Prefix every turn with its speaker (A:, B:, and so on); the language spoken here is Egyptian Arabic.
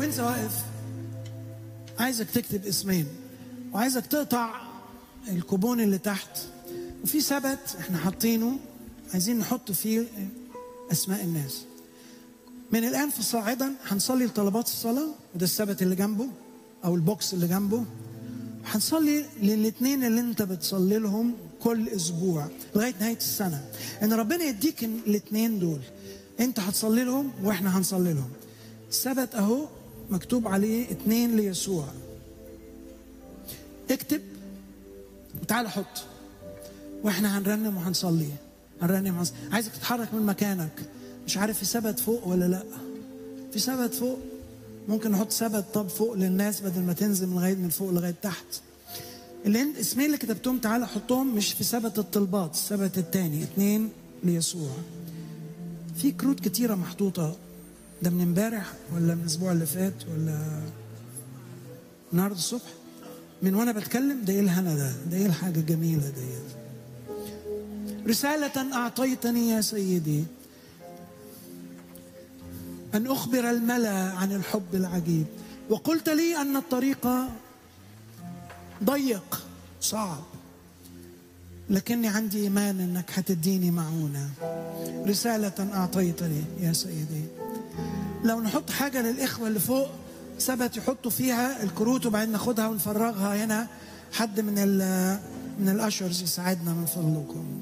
A: وانت واقف عايزك تكتب اسمين وعايزك تقطع الكوبون اللي تحت وفي سبت احنا حاطينه عايزين نحط فيه اسماء الناس من الان فصاعدا هنصلي لطلبات الصلاه وده السبت اللي جنبه او البوكس اللي جنبه هنصلي للاثنين اللي انت بتصلي لهم كل اسبوع لغايه نهايه السنه ان ربنا يديك الاثنين دول انت هتصلي لهم واحنا هنصلي لهم السبت اهو مكتوب عليه اثنين ليسوع اكتب وتعال حط واحنا هنرنم وهنصلي هنرنم وهنصلي. عايزك تتحرك من مكانك مش عارف في سبت فوق ولا لا في سبت فوق ممكن نحط سبت طب فوق للناس بدل ما تنزل من لغايه من فوق لغايه تحت اللي انت اسمين اللي كتبتهم تعالى حطهم مش في سبت الطلبات السبت الثاني اتنين ليسوع في كروت كتيرة محطوطة ده من امبارح ولا من الاسبوع اللي فات ولا النهارده الصبح من وانا بتكلم ده ايه الهنا ده ده ايه الحاجة الجميلة ديت رسالة أعطيتني يا سيدي أن أخبر الملأ عن الحب العجيب وقلت لي أن الطريق ضيق صعب لكني عندي إيمان أنك هتديني معونة رسالة أعطيتني يا سيدي لو نحط حاجة للإخوة اللي فوق ثبت يحطوا فيها الكروت وبعدين ناخدها ونفرغها هنا حد من ال من الأشرز يساعدنا من فضلكم